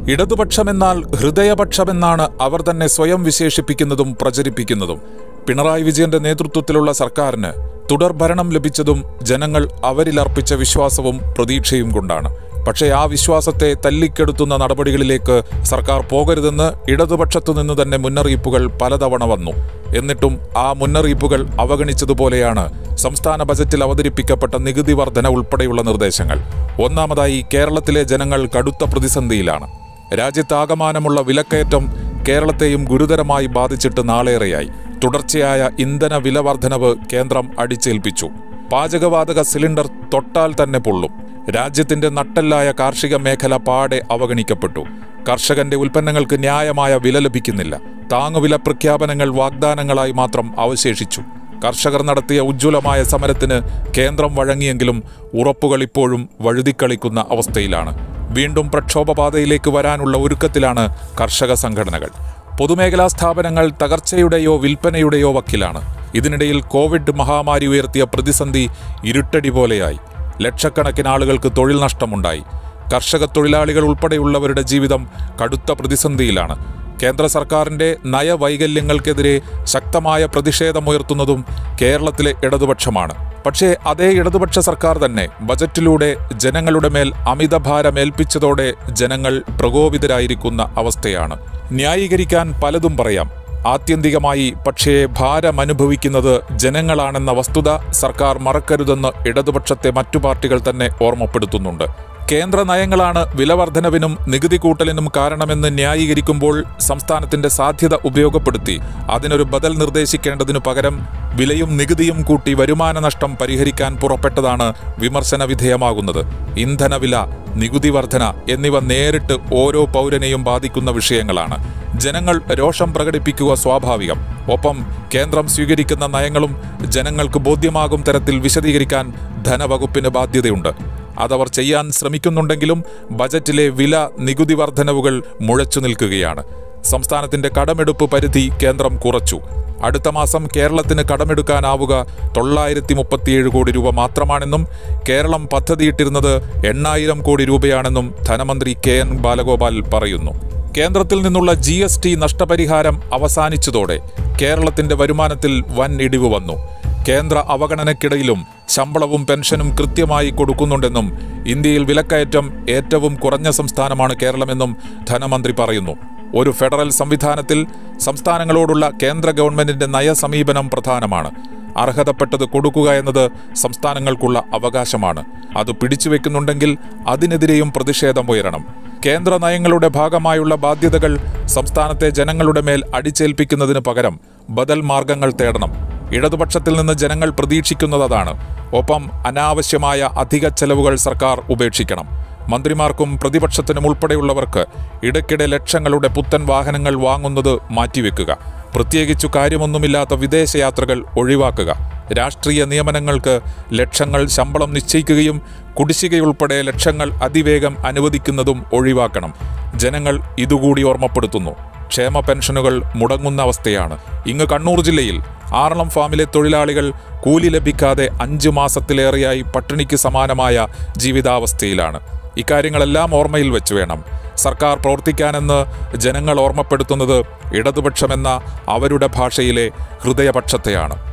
ഇടതുപക്ഷമെന്നാൽ ഹൃദയപക്ഷമെന്നാണ് അവർ തന്നെ സ്വയം വിശേഷിപ്പിക്കുന്നതും പ്രചരിപ്പിക്കുന്നതും പിണറായി വിജയന്റെ നേതൃത്വത്തിലുള്ള സർക്കാരിന് തുടർഭരണം ലഭിച്ചതും ജനങ്ങൾ അവരിലർപ്പിച്ച വിശ്വാസവും പ്രതീക്ഷയും കൊണ്ടാണ് പക്ഷേ ആ വിശ്വാസത്തെ തല്ലിക്കെടുത്തുന്ന നടപടികളിലേക്ക് സർക്കാർ പോകരുതെന്ന് ഇടതുപക്ഷത്തു നിന്ന് തന്നെ മുന്നറിയിപ്പുകൾ പലതവണ വന്നു എന്നിട്ടും ആ മുന്നറിയിപ്പുകൾ അവഗണിച്ചതുപോലെയാണ് സംസ്ഥാന ബജറ്റിൽ അവതരിപ്പിക്കപ്പെട്ട നികുതി വർധന ഉൾപ്പെടെയുള്ള നിർദ്ദേശങ്ങൾ ഒന്നാമതായി കേരളത്തിലെ ജനങ്ങൾ കടുത്ത പ്രതിസന്ധിയിലാണ് രാജ്യത്താകമാനമുള്ള വിലക്കയറ്റം കേരളത്തെയും ഗുരുതരമായി ബാധിച്ചിട്ട് നാളേറെയായി തുടർച്ചയായ ഇന്ധന വില വർധനവ് കേന്ദ്രം അടിച്ചേൽപ്പിച്ചു പാചകവാതക സിലിണ്ടർ തൊട്ടാൽ തന്നെ പൊള്ളും രാജ്യത്തിന്റെ നട്ടെല്ലായ കാർഷിക മേഖല പാടെ അവഗണിക്കപ്പെട്ടു കർഷകന്റെ ഉൽപ്പന്നങ്ങൾക്ക് ന്യായമായ വില ലഭിക്കുന്നില്ല താങ്ങുവില പ്രഖ്യാപനങ്ങൾ വാഗ്ദാനങ്ങളായി മാത്രം അവശേഷിച്ചു കർഷകർ നടത്തിയ ഉജ്ജ്വലമായ സമരത്തിന് കേന്ദ്രം വഴങ്ങിയെങ്കിലും ഉറപ്പുകൾ ഇപ്പോഴും വഴുതിക്കളിക്കുന്ന അവസ്ഥയിലാണ് വീണ്ടും പ്രക്ഷോഭപാതയിലേക്ക് വരാനുള്ള ഒരുക്കത്തിലാണ് കർഷക സംഘടനകൾ പൊതുമേഖലാ സ്ഥാപനങ്ങൾ തകർച്ചയുടെയോ വിൽപ്പനയുടെയോ വക്കിലാണ് ഇതിനിടയിൽ കോവിഡ് മഹാമാരി ഉയർത്തിയ പ്രതിസന്ധി ഇരുട്ടടി പോലെയായി ലക്ഷക്കണക്കിന് ആളുകൾക്ക് തൊഴിൽ നഷ്ടമുണ്ടായി കർഷക തൊഴിലാളികൾ ഉൾപ്പെടെയുള്ളവരുടെ ജീവിതം കടുത്ത പ്രതിസന്ധിയിലാണ് കേന്ദ്ര സർക്കാരിന്റെ നയവൈകല്യങ്ങൾക്കെതിരെ ശക്തമായ പ്രതിഷേധമുയർത്തുന്നതും കേരളത്തിലെ ഇടതുപക്ഷമാണ് പക്ഷേ അതേ ഇടതുപക്ഷ സർക്കാർ തന്നെ ബജറ്റിലൂടെ ജനങ്ങളുടെ മേൽ അമിതഭാരം ഏൽപ്പിച്ചതോടെ ജനങ്ങൾ പ്രകോപിതരായിരിക്കുന്ന അവസ്ഥയാണ് ന്യായീകരിക്കാൻ പലതും പറയാം ആത്യന്തികമായി പക്ഷേ ഭാരം അനുഭവിക്കുന്നത് ജനങ്ങളാണെന്ന വസ്തുത സർക്കാർ മറക്കരുതെന്ന് ഇടതുപക്ഷത്തെ മറ്റു പാർട്ടികൾ തന്നെ ഓർമ്മപ്പെടുത്തുന്നുണ്ട് കേന്ദ്ര നയങ്ങളാണ് വിലവർധനവിനും നികുതി കൂട്ടലിനും കാരണമെന്ന് ന്യായീകരിക്കുമ്പോൾ സംസ്ഥാനത്തിന്റെ സാധ്യത ഉപയോഗപ്പെടുത്തി അതിനൊരു ബദൽ നിർദ്ദേശിക്കേണ്ടതിനു പകരം വിലയും നികുതിയും കൂട്ടി വരുമാന നഷ്ടം പരിഹരിക്കാൻ പുറപ്പെട്ടതാണ് വിമർശന വിധേയമാകുന്നത് ഇന്ധനവില നികുതി വർധന എന്നിവ നേരിട്ട് ഓരോ പൗരനെയും ബാധിക്കുന്ന വിഷയങ്ങളാണ് ജനങ്ങൾ രോഷം പ്രകടിപ്പിക്കുക സ്വാഭാവികം ഒപ്പം കേന്ദ്രം സ്വീകരിക്കുന്ന നയങ്ങളും ജനങ്ങൾക്ക് ബോധ്യമാകും തരത്തിൽ വിശദീകരിക്കാൻ ധനവകുപ്പിന് ബാധ്യതയുണ്ട് അതവർ ചെയ്യാൻ ശ്രമിക്കുന്നുണ്ടെങ്കിലും ബജറ്റിലെ വില നികുതി വർധനവുകൾ മുഴച്ചു നിൽക്കുകയാണ് സംസ്ഥാനത്തിന്റെ കടമെടുപ്പ് പരിധി കേന്ദ്രം കുറച്ചു അടുത്ത മാസം കേരളത്തിന് കടമെടുക്കാനാവുക തൊള്ളായിരത്തി മുപ്പത്തിയേഴ് കോടി രൂപ മാത്രമാണെന്നും കേരളം പദ്ധതിയിട്ടിരുന്നത് എണ്ണായിരം കോടി രൂപയാണെന്നും ധനമന്ത്രി കെ എൻ ബാലഗോപാൽ പറയുന്നു കേന്ദ്രത്തിൽ നിന്നുള്ള ജി എസ് ടി നഷ്ടപരിഹാരം അവസാനിച്ചതോടെ കേരളത്തിന്റെ വരുമാനത്തിൽ വൻ ഇടിവ് വന്നു കേന്ദ്ര അവഗണനയ്ക്കിടയിലും ശമ്പളവും പെൻഷനും കൃത്യമായി കൊടുക്കുന്നുണ്ടെന്നും ഇന്ത്യയിൽ വിലക്കയറ്റം ഏറ്റവും കുറഞ്ഞ സംസ്ഥാനമാണ് കേരളമെന്നും ധനമന്ത്രി പറയുന്നു ഒരു ഫെഡറൽ സംവിധാനത്തിൽ സംസ്ഥാനങ്ങളോടുള്ള കേന്ദ്ര ഗവൺമെന്റിന്റെ നയസമീപനം പ്രധാനമാണ് അർഹതപ്പെട്ടത് കൊടുക്കുക എന്നത് സംസ്ഥാനങ്ങൾക്കുള്ള അവകാശമാണ് അത് പിടിച്ചുവെക്കുന്നുണ്ടെങ്കിൽ അതിനെതിരെയും പ്രതിഷേധമുയരണം കേന്ദ്ര നയങ്ങളുടെ ഭാഗമായുള്ള ബാധ്യതകൾ സംസ്ഥാനത്തെ ജനങ്ങളുടെ മേൽ അടിച്ചേൽപ്പിക്കുന്നതിന് പകരം ബദൽ മാർഗങ്ങൾ തേടണം ഇടതുപക്ഷത്തിൽ നിന്ന് ജനങ്ങൾ പ്രതീക്ഷിക്കുന്നത് അതാണ് ഒപ്പം അനാവശ്യമായ അധിക ചെലവുകൾ സർക്കാർ ഉപേക്ഷിക്കണം മന്ത്രിമാർക്കും പ്രതിപക്ഷത്തിനും ഉൾപ്പെടെയുള്ളവർക്ക് ഇടയ്ക്കിടെ ലക്ഷങ്ങളുടെ പുത്തൻ വാഹനങ്ങൾ വാങ്ങുന്നത് മാറ്റിവെക്കുക പ്രത്യേകിച്ചു കാര്യമൊന്നുമില്ലാത്ത വിദേശയാത്രകൾ ഒഴിവാക്കുക രാഷ്ട്രീയ നിയമനങ്ങൾക്ക് ലക്ഷങ്ങൾ ശമ്പളം നിശ്ചയിക്കുകയും കുടിശ്ശികയുൾപ്പെടെ ലക്ഷങ്ങൾ അതിവേഗം അനുവദിക്കുന്നതും ഒഴിവാക്കണം ജനങ്ങൾ ഇതുകൂടി ഓർമ്മപ്പെടുത്തുന്നു ക്ഷേമ പെൻഷനുകൾ മുടങ്ങുന്ന അവസ്ഥയാണ് ഇങ്ങ് കണ്ണൂർ ജില്ലയിൽ ആറളം ഫാമിലെ തൊഴിലാളികൾ കൂലി ലഭിക്കാതെ അഞ്ചു മാസത്തിലേറെയായി പട്ടിണിക്ക് സമാനമായ ജീവിതാവസ്ഥയിലാണ് ഇക്കാര്യങ്ങളെല്ലാം ഓർമ്മയിൽ വെച്ച് വേണം സർക്കാർ പ്രവർത്തിക്കാനെന്ന് ജനങ്ങൾ ഓർമ്മപ്പെടുത്തുന്നത് ഇടതുപക്ഷമെന്ന അവരുടെ ഭാഷയിലെ ഹൃദയപക്ഷത്തെയാണ്